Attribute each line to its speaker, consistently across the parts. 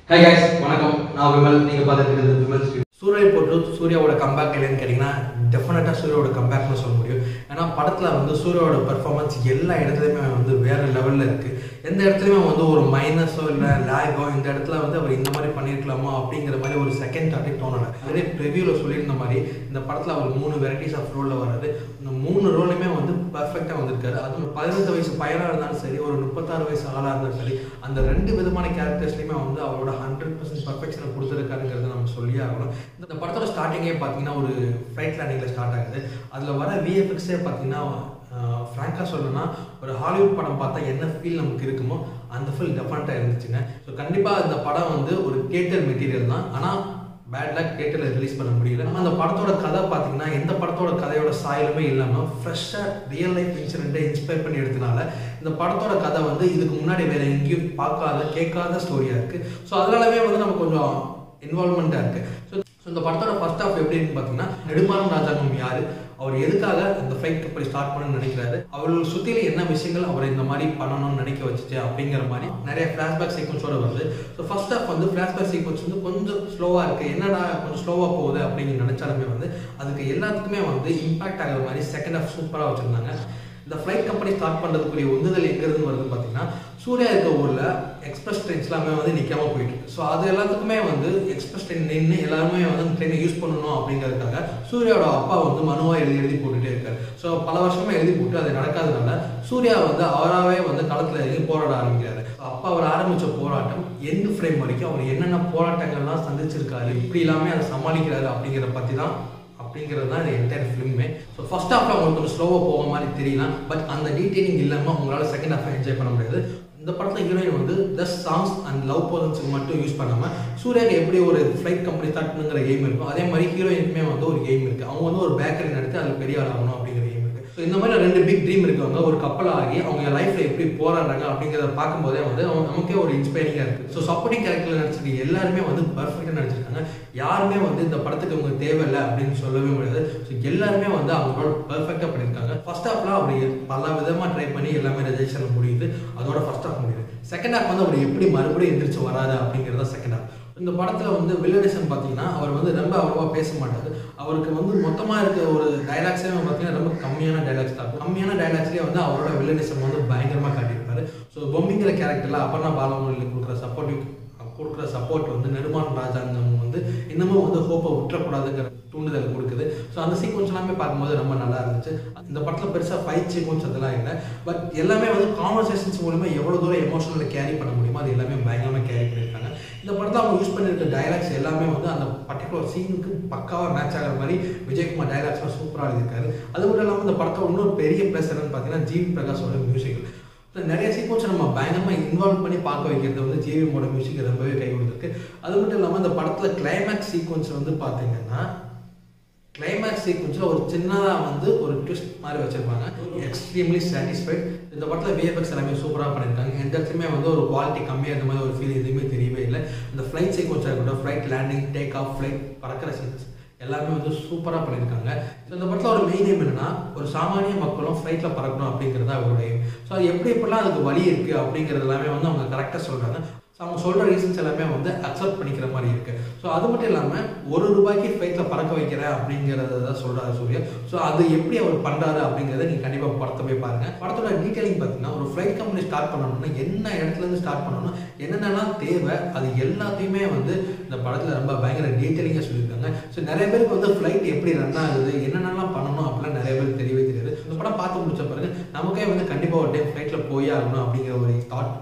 Speaker 1: Hi guys வணக்கம் நான் விமல் நீங்கள் பார்த்துட்டு இருக்கிறது விமல் ஸ்ட்ரீம்
Speaker 2: சூரிய போட்டு சூர்யாவோட கம்பேக் இல்லைன்னு கேட்டிங்கன்னா டெஃபினட்டாக சூர்யாவோட கம்பேக்னு சொல்ல முடியும் ஏன்னா படத்தில் வந்து சூர்யாவோட பெர்ஃபார்மன்ஸ் எல்லா இடத்துலையுமே வந்து வேறு லெவலில் இருக்குது எந்த இடத்துலையுமே வந்து ஒரு மைனஸோ இல்லை லேகோ இந்த இடத்துல வந்து அவர் இந்த மாதிரி பண்ணியிருக்கலாமோ அப்படிங்கிற மாதிரி ஒரு செகண்ட் தாட்டே தோணலை அதே ரிவ்யூவில் சொல்லியிருந்த மாதிரி இந்த படத்தில் அவர் மூணு வெரைட்டிஸ் ஆஃப் ரோலில் வராது இந்த மூணு ரோலுமே வந்து பர்ஃபெக்டாக வந்திருக்காரு அதுவும் பதினெட்டு வயசு பையனாக இருந்தாலும் சரி ஒரு முப்பத்தாறு வயசு ஆளாக இருந்தாலும் சரி அந்த ரெண்டு விதமான கேரக்டர்ஸ்லையுமே வந்து அவரோட ஹண்ட்ரட் பர்சன்ட் பர்ஃபெக்ஷனை கொடுத்துருக்காருங்கிறத நம்ம சொல்லியே ஆகணும் இந்த படத்தோட ஸ்டார்டிங்கே பார்த்தீங்கன்னா ஒரு ஃப்ளைட் லேண்டிங்கில் ஸ்டார்ட் ஆகுது அதில் வர விஎஃப்எக்ஸே பார்த்தீங்கன்னா ஃப்ராங்காக சொல்லணும்னா ஒரு ஹாலிவுட் படம் பார்த்தா என்ன ஃபீல் நமக்கு இருக்குமோ அந்த ஃபீல் டெஃபரெண்ட்டாக இருந்துச்சுங்க ஸோ கண்டிப்பாக இந்த படம் வந்து ஒரு தியேட்டர் மெட்டீரியல் தான் ஆனால் பேட் லக் தேட்டரில் ரிலீஸ் பண்ண முடியல நம்ம அந்த படத்தோட கதை பார்த்தீங்கன்னா எந்த படத்தோட கதையோட சாயலுமே இல்லாமல் ஃப்ரெஷ்ஷாக ரியல் லைஃப் இன்சிடென்ட்டை இன்ஸ்பயர் பண்ணி எடுத்தனால இந்த படத்தோட கதை வந்து இதுக்கு முன்னாடி வேற எங்கேயும் பார்க்காத கேட்காத ஸ்டோரியாக இருக்குது ஸோ அதனாலவே வந்து நம்ம கொஞ்சம் இன்வால்மெண்ட்டாக இருக்குது ஸோ ஸோ இந்த படத்தோட ஃபர்ஸ்ட் ஆஃப் எப்படின்னு பார்த்தீங்கன்னா நெடுமாறன் ராஜாங்கம் யார் அவர் எதுக்காக இந்த ஃபைட் கப்பலை ஸ்டார்ட் பண்ணணும்னு நினைக்கிறாரு அவர்கள் சுற்றில என்ன விஷயங்கள் அவரை இந்த மாதிரி பண்ணணும்னு நினைக்க வச்சுச்சு அப்படிங்கிற மாதிரி நிறைய ஃப்ளாஷ்பேக் சீக்வன்ஸோட வருது ஸோ ஃபர்ஸ்ட் ஆஃப் வந்து ஃப்ளாஷ்பேக் சீக்வன்ஸ் வந்து கொஞ்சம் ஸ்லோவாக இருக்குது என்னடா கொஞ்சம் ஸ்லோவாக போகுது அப்படின்னு நினச்சாலுமே வந்து அதுக்கு எல்லாத்துக்குமே வந்து இம்பாக்ட் ஆகிற மாதிரி செகண்ட் ஆஃப் சூப்பராக வச்சுருந்தாங்க இந்த ஃப்ளைட் கம்பெனி ஸ்டார்ட் பண்ணுறதுக்குரிய உந்துதல் எங்கேருந்து வருது பார்த்தீங்கன்னா சூர்யா இருக்க ஊரில் எக்ஸ்பிரஸ் ட்ரெயின்ஸ் எல்லாமே வந்து நிற்காம போயிட்டு இருக்கு ஸோ அது எல்லாத்துக்குமே வந்து எக்ஸ்பிரஸ் ட்ரெயின் நின்று எல்லாருமே வந்து அந்த ட்ரெயினை யூஸ் பண்ணணும் அப்படிங்கிறதுக்காக சூர்யாவோட அப்பா வந்து மனுவாக எழுதி எழுதி போட்டுட்டே இருக்காரு ஸோ பல வருஷமா எழுதி போட்டு அது நடக்காதனால சூர்யா வந்து அவராகவே வந்து களத்தில் இறங்கி போராட ஆரம்பிக்கிறாரு So, அப்பா அவர் ஆரம்பிச்ச போராட்டம் எந்த ஃப்ரேம் வரைக்கும் அவர் என்னென்ன போராட்டங்கள்லாம் சந்திச்சிருக்காரு இப்படி இல்லாமல் அதை சமாளிக்கிறாரு அப்படிங்கிறத பற்றி தான் அப்படிங்கிறது தான் இந்த என்டையர் ஃபிலிமே ஸோ ஃபர்ஸ்ட் ஹாஃப்ல உங்களுக்கு கொஞ்சம் ஸ்லோவாக போக மாதிரி தெரியலாம் பட் அந்த டீட்டெயிலிங் இல்லாமல் உங்களால் செகண்ட் ஹாஃப் என்ஜாய் பண்ண முடியாது இந்த படத்தில் ஹீரோயின் வந்து ஜஸ்ட் சாங்ஸ் அண்ட் லவ் போதன்ஸுக்கு மட்டும் யூஸ் பண்ணாமல் சூர்யாக்கு எப்படி ஒரு ஃப்ளைட் கம்பெனி ஸ்டார்ட் பண்ணுங்கிற எய்ம் இருக்கும் அதே மாதிரி ஹீரோயினுக்குமே வந்து ஒரு எய்ம் இருக்குது அவங்க வந்து ஒரு பேக்கரி நடத்தி அதில் பெரிய ஆள் ஆகணும் அப்படிங்கிற எய்ம் இருக்குது ஸோ இந்த மாதிரி ரெண்டு பிக் ட்ரீம் இருக்கவங்க ஒரு கப்பல் ஆகி அவங்க லைஃப்பில் எப்படி போராடுறாங்க அப்படிங்கிறத பார்க்கும்போதே வந்து அவங்க நமக்கே ஒரு இன்ஸ்பைரிங்காக இருக்குது ஸோ சப்போர்ட்டிங் கேரக்டரில் நடிச்சிருக்க எல்லாருமே வந்து பர்ஃபெக்டாக நடிச்சிருக்காங்க யாருமே வந்து இந்த படத்துக்கு அவங்க தேவையில்லை அப்படின்னு சொல்லவே முடியாது ஸோ எல்லாருமே வந்து அவங்களோட பர்ஃபெக்டாக பண்ணியிருக்காங்க ஃபர்ஸ்ட் ஹாஃப்லாம் அப்படி பல விதமாக ட்ரை பண்ணி எல்லாமே ரிஜெக்ஷன் முடியுது அதோட ஃபர்ஸ்ட் ஹாஃப் முடியுது செகண்ட் ஹாஃப் வந்து அவர் எப்படி மறுபடியும் எந்திரிச்சு வராது அப்படிங்கிறத செகண்ட் ஹாஃப் இந்த படத்தில் வந்து வில்லனிசம் பார்த்தீங்கன்னா அவர் வந்து ரொம்ப அவ்வளோவா பேச மாட்டார் அவருக்கு வந்து மொத்தமாக இருக்க ஒரு டைலாக்ஸே பார்த்தீங்கன்னா ரொம்ப கம்மியான டைலாக்ஸ் தான் இருக்கும். கம்மியான டைலாக்ஸ்லேயே வந்து அவரோட வில்லனிசம் வந்து பயங்கரமாக காட்டியிருப்பாரு ஸோ பொம்மிங்கிற கேரக்டரில் அபர்ணா பாலமுரளிக்கு கொடுக்குற சப்போர்ட்டிவ் கொடுக்குற சப்போர்ட் வந்து நெடுமான் ராஜாங்கம் வந்து இன்னமும் வந்து ஹோப்பை விட்டுறக்கூடாதுங்கிற தூண்டுதல் கொடுக்குது ஸோ அந்த சீக்வன்ஸ் எல்லாமே பார்க்கும்போது ரொம்ப நல்லா இருந்துச்சு இந்த படத்தில் பெருசாக ஃபைட் சீக்வன்ஸ் அதெல்லாம் இல்லை பட் எல்லாமே வந்து கான்வர்சேஷன்ஸ் மூலமா எவ்வளோ தூரம் எமோஷனலில் கேரி பண்ண முடியுமோ அது எல்லாமே பயங்கரமாக கேரி பண்ணியிருக்காங்க இந்த படத்தில் அவங்க யூஸ் பண்ணியிருக்க டைலாக்ஸ் எல்லாமே வந்து அந்த பர்டிகுலர் சீனுக்கு பக்காவாக மேட்ச் ஆகிற மாதிரி விஜயகுமார் டைலாக்ஸ்லாம் சூப்பராக எழுதியிருக்காரு அது மட்டும் இல்லாமல் இந்த படத்தோட இன்னொரு பெரிய ப்ளஸ் என்னன்னு பார்த்தீங்கன்னா ஜிவி பிரகாஷோட மியூசிக் ஸோ நிறைய சீக்வன்ஸை நம்ம பயங்கரமாக இன்வால்வ் பண்ணி பார்க்க வைக்கிறது வந்து ஜிவிஎமோட மியூசிக் ரொம்பவே கை கொடுத்துருக்கு அது மட்டும் இல்லாமல் இந்த படத்தில் கிளைமேக்ஸ் சீக்வன்ஸ் வந்து பார்த்தீங்கன்னா கிளைமேக்ஸ் சீக்வன்ஸில் ஒரு சின்னதாக வந்து ஒரு ட்விஸ்ட் மாதிரி வச்சிருப்பாங்க எக்ஸ்ட்ரீம்லி சாட்டிஸ்ஃபைட் இந்த படத்தில் விஎஃப்எக்ஸ் எல்லாமே சூப்பராக பண்ணியிருக்காங்க எந்த இடத்துலையுமே வந்து ஒரு குவாலிட்டி கம்மியாக இருந்த மாதிரி ஒரு ஃபீல் எதுவுமே தெரியவே இல்லை இந்த ஃப்ளைட் சீக்வன்ஸாக இருக்கட்டும் flight landing take off flight பறக்கிற சீக்வன்ஸ் எல்லாமே வந்து சூப்பராக பண்ணியிருக்காங்க ஸோ இந்த படத்தில் ஒரு மெயின் எய்ம் என்னன்னா ஒரு சாமானிய மக்களும் ஃப்ளைட்டில் பறக்கணும் அப்படிங்கிறது அவரோட எய்ம் ஸோ அது எப்படி எப்படிலாம் அதுக்கு வழி இருக்குது அப்படிங்கிறது எல்லாமே வந்து அவங்க கரெக்டாக சொல்கிறாங்க ஸோ அவங்க சொல்கிற ரீசன்ஸ் எல்லாமே வந்து அக்செப்ட் பண்ணிக்கிற மாதிரி இருக்குது ஸோ அது மட்டும் இல்லாமல் ஒரு ரூபாய்க்கு ஃப்ளைட்டில் பறக்க வைக்கிறேன் அப்படிங்கிறத தான் சொல்கிறாரு சூர்யா ஸோ அது எப்படி அவர் பண்ணுறாரு அப்படிங்கிறத நீங்கள் கண்டிப்பாக படத்தை போய் பாருங்கள் படத்தோட டீட்டெயிலிங் பார்த்தீங்கன்னா ஒரு ஃப்ளைட் கம்பெனி ஸ்டார்ட் பண்ணணும்னா என்ன இடத்துலேருந்து ஸ்டார்ட் பண்ணணும் என்னென்னலாம் தேவை அது எல்லாத்தையுமே வந்து இந்த படத்தில் ரொம்ப பயங்கர டீட்டெயிலிங்காக சொல்லியிருக்காங்க ஸோ நிறைய பேருக்கு வந்து ஃப்ளைட் எப்படி ரன் ஆகுது என்னென்னலாம் பண்ணணும் அப்படிலாம் நிறைய பேருக்கு தெரியவே தெரியாது இந்த படம் பார்த்து முடிச்ச பிறகு நமக்கே வந்து கண்டிப்பாக ஒரு டைம் ஃப்ளைட்டில் போய் ஆகணும் அப்படிங்கிற ஒரு தாட்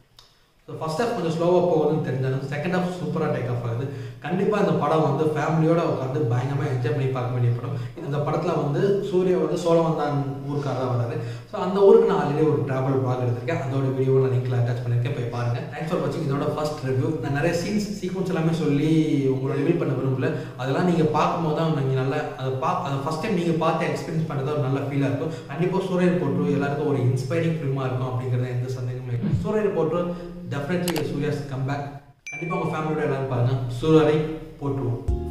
Speaker 2: ஸோ ஃபர்ஸ்ட் ஹாஃப் கொஞ்சம் ஸ்லோவாக போகுதுன்னு தெரிஞ்சாலும் செகண்ட் ஹாஃப் சூப்பராக டேக் ஆஃப் ஆகுது கண்டிப்பாக இந்த படம் வந்து ஃபேமிலியோட உட்காந்து பயங்கரமாக என்ஜாய் பண்ணி பார்க்க வேண்டிய படம் இந்த படத்தில் வந்து சூர்யா வந்து சோழவந்தான் ஊருக்காரராக வராது ஸோ அந்த ஊருக்கு நான் ஆல்ரெடி ஒரு ட்ராவல் பிளாக் எடுத்திருக்கேன் அதோட வீடியோ நான் லிங்க்ல அட்டாச் பண்ணியிருக்கேன் போய் பாருங்க தேங்க்ஸ் ஃபார் வாட்சிங் இதோட ஃபர்ஸ்ட் ரிவ்யூ நான் நிறைய சீன்ஸ் சீக்வன்ஸ் எல்லாமே சொல்லி உங்களோட ரிவீல் பண்ண விரும்பல அதெல்லாம் நீங்கள் பார்க்கும்போது தான் நீங்கள் நல்லா அதை பா அதை ஃபஸ்ட் டைம் நீங்கள் பார்த்து எக்ஸ்பீரியன்ஸ் பண்ணுறது ஒரு நல்ல ஃபீலாக இருக்கும் கண்டிப்பாக சூரியன் போட்டு எல்லாருக்கும் ஒரு இன்ஸ்பைரிங் ஃபிலிமாக இருக்கும் அப்படிங்கிறது எந்த சந்தேகமே இல்லை சூரியன் போட்டு டெஃபினெட்லி சூர்யாஸ் கம்பேக் கண்டிப்பாக உங்கள் ஃபேமிலியோட எல்லாரும் பாருங்கள் சூரியனை போட்டுருவோம்